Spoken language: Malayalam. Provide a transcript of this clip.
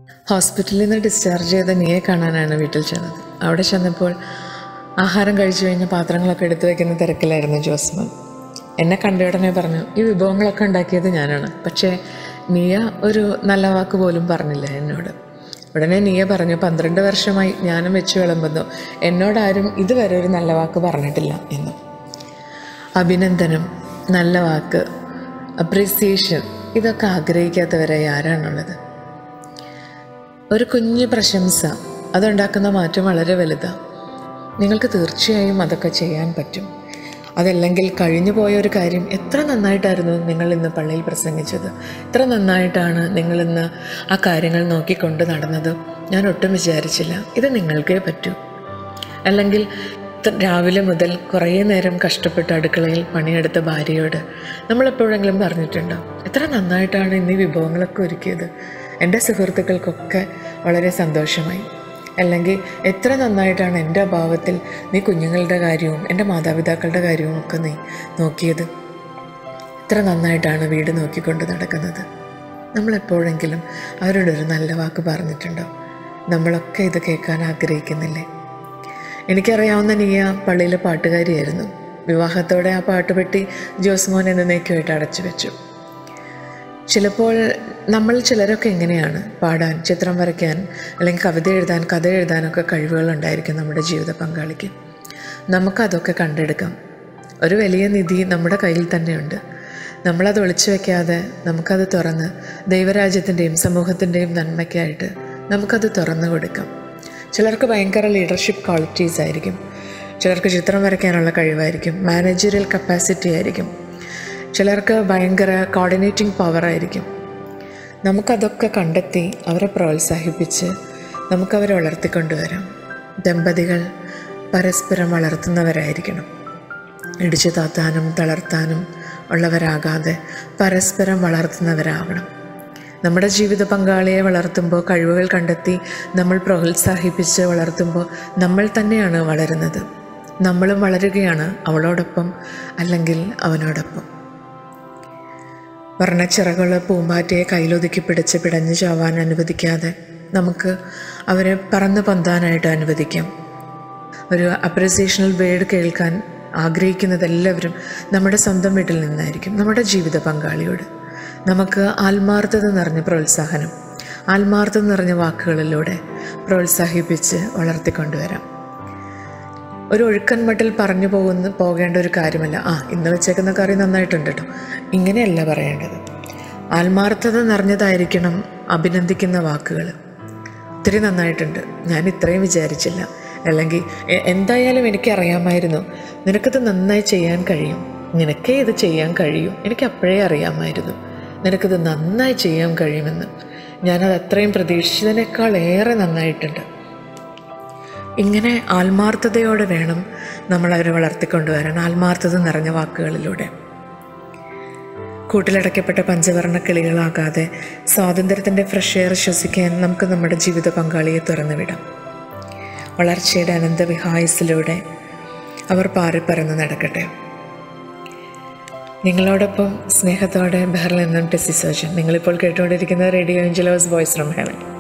ഹോസ്പിറ്റലിൽ നിന്ന് ഡിസ്ചാർജ് ചെയ്ത നീയെ കാണാനാണ് വീട്ടിൽ ചെന്നത് അവിടെ ചെന്നപ്പോൾ ആഹാരം കഴിച്ചു കഴിഞ്ഞ് പാത്രങ്ങളൊക്കെ എടുത്തു വയ്ക്കുന്ന തിരക്കിലായിരുന്നു ജോസ്മോൻ എന്നെ കണ്ട ഉടനെ പറഞ്ഞു ഈ വിഭവങ്ങളൊക്കെ ഉണ്ടാക്കിയത് ഞാനാണ് പക്ഷേ നീയ ഒരു നല്ല വാക്ക് പോലും പറഞ്ഞില്ല എന്നോട് ഉടനെ നീയ പറഞ്ഞു പന്ത്രണ്ട് വർഷമായി ഞാനും വെച്ച് വിളമ്പുന്നു എന്നോടാരും ഇതുവരെ ഒരു നല്ല വാക്ക് പറഞ്ഞിട്ടില്ല എന്ന് അഭിനന്ദനം നല്ല വാക്ക് അപ്രീസിയേഷൻ ഇതൊക്കെ ആഗ്രഹിക്കാത്തവരായി ആരാണുള്ളത് ഒരു കുഞ്ഞു പ്രശംസ അതുണ്ടാക്കുന്ന മാറ്റം വളരെ വലുതാണ് നിങ്ങൾക്ക് തീർച്ചയായും അതൊക്കെ ചെയ്യാൻ പറ്റും അതല്ലെങ്കിൽ കഴിഞ്ഞു പോയ ഒരു കാര്യം എത്ര നന്നായിട്ടായിരുന്നു നിങ്ങൾ ഇന്ന് പള്ളിയിൽ പ്രസംഗിച്ചത് എത്ര നന്നായിട്ടാണ് നിങ്ങൾ ഇന്ന് ആ കാര്യങ്ങൾ നോക്കിക്കൊണ്ട് നടന്നത് ഞാൻ ഒട്ടും വിചാരിച്ചില്ല ഇത് നിങ്ങൾക്കേ പറ്റൂ അല്ലെങ്കിൽ ത- രാവിലെ മുതൽ കുറേ നേരം കഷ്ടപ്പെട്ട് അടുക്കളയിൽ പണിയെടുത്ത ഭാര്യയോട് നമ്മൾ എപ്പോഴെങ്കിലും പറഞ്ഞിട്ടുണ്ടോ എത്ര നന്നായിട്ടാണ് ഇന്ന് ഈ വിഭവങ്ങളൊക്കെ ഒരുക്കിയത് എൻ്റെ സുഹൃത്തുക്കൾക്കൊക്കെ വളരെ സന്തോഷമായി അല്ലെങ്കിൽ എത്ര നന്നായിട്ടാണ് എൻ്റെ അഭാവത്തിൽ നീ കുഞ്ഞുങ്ങളുടെ കാര്യവും എൻ്റെ മാതാപിതാക്കളുടെ കാര്യവും ഒക്കെ നീ നോക്കിയത് എത്ര നന്നായിട്ടാണ് വീട് നോക്കിക്കൊണ്ട് നടക്കുന്നത് നമ്മൾ എപ്പോഴെങ്കിലും അവരോട് ഒരു നല്ല വാക്ക് പറഞ്ഞിട്ടുണ്ടോ നമ്മളൊക്കെ ഇത് കേൾക്കാൻ ആഗ്രഹിക്കുന്നില്ലേ എനിക്കറിയാവുന്ന നീയ പള്ളിയിലെ പാട്ടുകാരിയായിരുന്നു വിവാഹത്തോടെ ആ പാട്ടുപെട്ടി ജോസ്മോൻ എന്നേക്കുമായിട്ട് അടച്ചു വെച്ചു ചിലപ്പോൾ നമ്മൾ ചിലരൊക്കെ എങ്ങനെയാണ് പാടാൻ ചിത്രം വരയ്ക്കാൻ അല്ലെങ്കിൽ കവിത എഴുതാൻ കഥ എഴുതാനൊക്കെ കഴിവുകളുണ്ടായിരിക്കും നമ്മുടെ ജീവിത പങ്കാളിക്ക് നമുക്കതൊക്കെ കണ്ടെടുക്കാം ഒരു വലിയ നിധി നമ്മുടെ കയ്യിൽ തന്നെയുണ്ട് നമ്മളത് ഒളിച്ചു വെക്കാതെ നമുക്കത് തുറന്ന് ദൈവരാജ്യത്തിൻ്റെയും സമൂഹത്തിൻ്റെയും നന്മയ്ക്കായിട്ട് നമുക്കത് തുറന്നു കൊടുക്കാം ചിലർക്ക് ഭയങ്കര ലീഡർഷിപ്പ് ക്വാളിറ്റീസ് ആയിരിക്കും ചിലർക്ക് ചിത്രം വരയ്ക്കാനുള്ള കഴിവായിരിക്കും മാനേജറിയൽ കപ്പാസിറ്റി ആയിരിക്കും ചിലർക്ക് ഭയങ്കര കോർഡിനേറ്റിംഗ് പവർ ആയിരിക്കും നമുക്കതൊക്കെ കണ്ടെത്തി അവരെ പ്രോത്സാഹിപ്പിച്ച് നമുക്കവരെ വളർത്തിക്കൊണ്ടുവരാം ദമ്പതികൾ പരസ്പരം വളർത്തുന്നവരായിരിക്കണം ഇടിച്ചു താത്താനും തളർത്താനും ഉള്ളവരാകാതെ പരസ്പരം വളർത്തുന്നവരാവണം നമ്മുടെ ജീവിത പങ്കാളിയെ വളർത്തുമ്പോൾ കഴിവുകൾ കണ്ടെത്തി നമ്മൾ പ്രോത്സാഹിപ്പിച്ച് വളർത്തുമ്പോൾ നമ്മൾ തന്നെയാണ് വളരുന്നത് നമ്മളും വളരുകയാണ് അവളോടൊപ്പം അല്ലെങ്കിൽ അവനോടൊപ്പം വർണ്ണച്ചിറകൾ പൂമ്പാറ്റയെ കയ്യിലൊതുക്കി പിടിച്ച് പിടഞ്ഞു ചാവാൻ അനുവദിക്കാതെ നമുക്ക് അവരെ പറന്ന് പൊന്താനായിട്ട് അനുവദിക്കാം ഒരു അപ്രിസിയേഷണൽ വേർഡ് കേൾക്കാൻ ആഗ്രഹിക്കുന്നത് എല്ലാവരും നമ്മുടെ സ്വന്തം വീട്ടിൽ നിന്നായിരിക്കും നമ്മുടെ ജീവിത പങ്കാളിയോട് നമുക്ക് ആത്മാർത്ഥത നിറഞ്ഞ പ്രോത്സാഹനം ആത്മാർത്ഥത നിറഞ്ഞ വാക്കുകളിലൂടെ പ്രോത്സാഹിപ്പിച്ച് വളർത്തിക്കൊണ്ടുവരാം ഒരു ഒഴുക്കൻ മട്ടിൽ പറഞ്ഞു പോകുന്ന പോകേണ്ട ഒരു കാര്യമല്ല ആ ഇന്ന് വെച്ചേക്കുന്ന കറി നന്നായിട്ടുണ്ട് കേട്ടോ ഇങ്ങനെയല്ല പറയേണ്ടത് ആത്മാർത്ഥത നിറഞ്ഞതായിരിക്കണം അഭിനന്ദിക്കുന്ന വാക്കുകൾ ഒത്തിരി നന്നായിട്ടുണ്ട് ഞാൻ ഇത്രയും വിചാരിച്ചില്ല അല്ലെങ്കിൽ "എ- എന്തായാലും എനിക്കറിയാമായിരുന്നു നിനക്കത് നന്നായി ചെയ്യാൻ കഴിയും നിനക്കേ ഇത് ചെയ്യാൻ കഴിയും എനിക്ക് അപ്പോഴേ അറിയാമായിരുന്നു നിനക്കത് നന്നായി ചെയ്യാൻ കഴിയുമെന്ന് ഞാനത് അത്രയും പ്രതീക്ഷിച്ചതിനേക്കാൾ ഏറെ നന്നായിട്ടുണ്ട് ഇങ്ങനെ ആത്മാർത്ഥതയോടെ വേണം നമ്മൾ അവരെ വളർത്തിക്കൊണ്ടുവരാൻ ആത്മാർത്ഥത നിറഞ്ഞ വാക്കുകളിലൂടെ കൂട്ടിലടയ്ക്കപ്പെട്ട പഞ്ചവർണ്ണ കിളികളാകാതെ സ്വാതന്ത്ര്യത്തിൻ്റെ ഫ്രഷ് എയർ ശ്വസിക്കാൻ നമുക്ക് നമ്മുടെ ജീവിത പങ്കാളിയെ തുറന്നു വിടാം വളർച്ചയുടെ അനന്തവിഹായസിലൂടെ അവർ പാറിപ്പറന്ന് നടക്കട്ടെ നിങ്ങളോടൊപ്പം സ്നേഹത്തോടെ ബഹറിൽ നിന്നും ടെസ്സി സോജൻ നിങ്ങളിപ്പോൾ കേട്ടുകൊണ്ടിരിക്കുന്ന radio Angelos voice from heaven